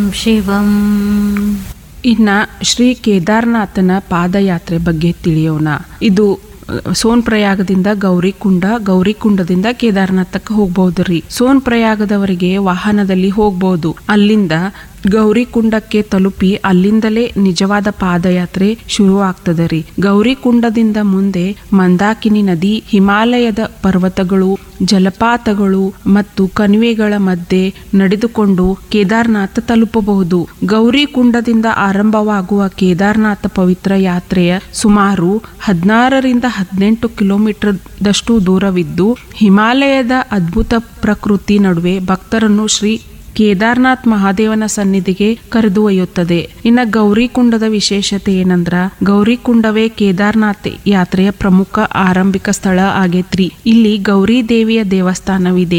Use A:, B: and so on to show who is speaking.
A: ಶಿವಂ
B: ಇನ್ನ ಶ್ರೀ ಕೇದಾರ್ನಾಥನ ಪಾದಯಾತ್ರೆ ಬಗ್ಗೆ ತಿಳಿಯೋಣ ಇದು ಅಹ್, ಸೋನ್ ಪ್ರಯಾಗದಿಂದ ಗೌರಿಕುಂಡ ಗೌರಿಕುಂಡದಿಂದ ಕೇದಾರ್ನಾಥಕ್ಕೆ ಹೋಗ್ಬಹುದ್ರಿ ಸೋನ್ ಪ್ರಯಾಗದವರೆಗೆ ವಾಹನದಲ್ಲಿ ಹೋಗ್ಬಹುದು ಅಲ್ಲಿಂದ ಗೌರಿಕುಂಡಕ್ಕೆ ತಲುಪಿ ಅಲ್ಲಿಂದಲೇ ನಿಜವಾದ ಪಾದಯಾತ್ರೆ ಶುರು ಆಗ್ತದೆ ರೀ ಗೌರಿಕುಂಡದಿಂದ ಮುಂದೆ ಮಂದಾಕಿನಿ ನದಿ ಹಿಮಾಲಯದ ಪರ್ವತಗಳು ಜಲಪಾತಗಳು ಮತ್ತು ಕಣಿವೆಗಳ ಮಧ್ಯೆ ನಡೆದುಕೊಂಡು ಕೇದಾರ್ನಾಥ ತಲುಪಬಹುದು ಗೌರಿಕುಂಡದಿಂದ ಆರಂಭವಾಗುವ ಕೇದಾರ್ನಾಥ ಪವಿತ್ರ ಯಾತ್ರೆಯ ಸುಮಾರು ಹದಿನಾರರಿಂದ ಹದಿನೆಂಟು ಕಿಲೋಮೀಟರ್ ದಷ್ಟು ದೂರವಿದ್ದು ಹಿಮಾಲಯದ ಅದ್ಭುತ ಪ್ರಕೃತಿ ನಡುವೆ ಭಕ್ತರನ್ನು ಶ್ರೀ ಕೇದಾರ್ನಾಥ್ ಮಹಾದೇವನ ಸನ್ನಿಧಿಗೆ ಕರೆದೊಯ್ಯುತ್ತದೆ ಇನ್ನ ಗೌರಿಕುಂಡದ ವಿಶೇಷತೆ ಏನಂದ್ರ ಗೌರಿಕುಂಡವೇ ಕೇದಾರ್ನಾಥ್ ಯಾತ್ರೆಯ ಪ್ರಮುಖ ಆರಂಭಿಕ ಸ್ಥಳ ಆಗೇತ್ರಿ ಇಲ್ಲಿ ಗೌರಿ ದೇವಿಯ ದೇವಸ್ಥಾನವಿದೆ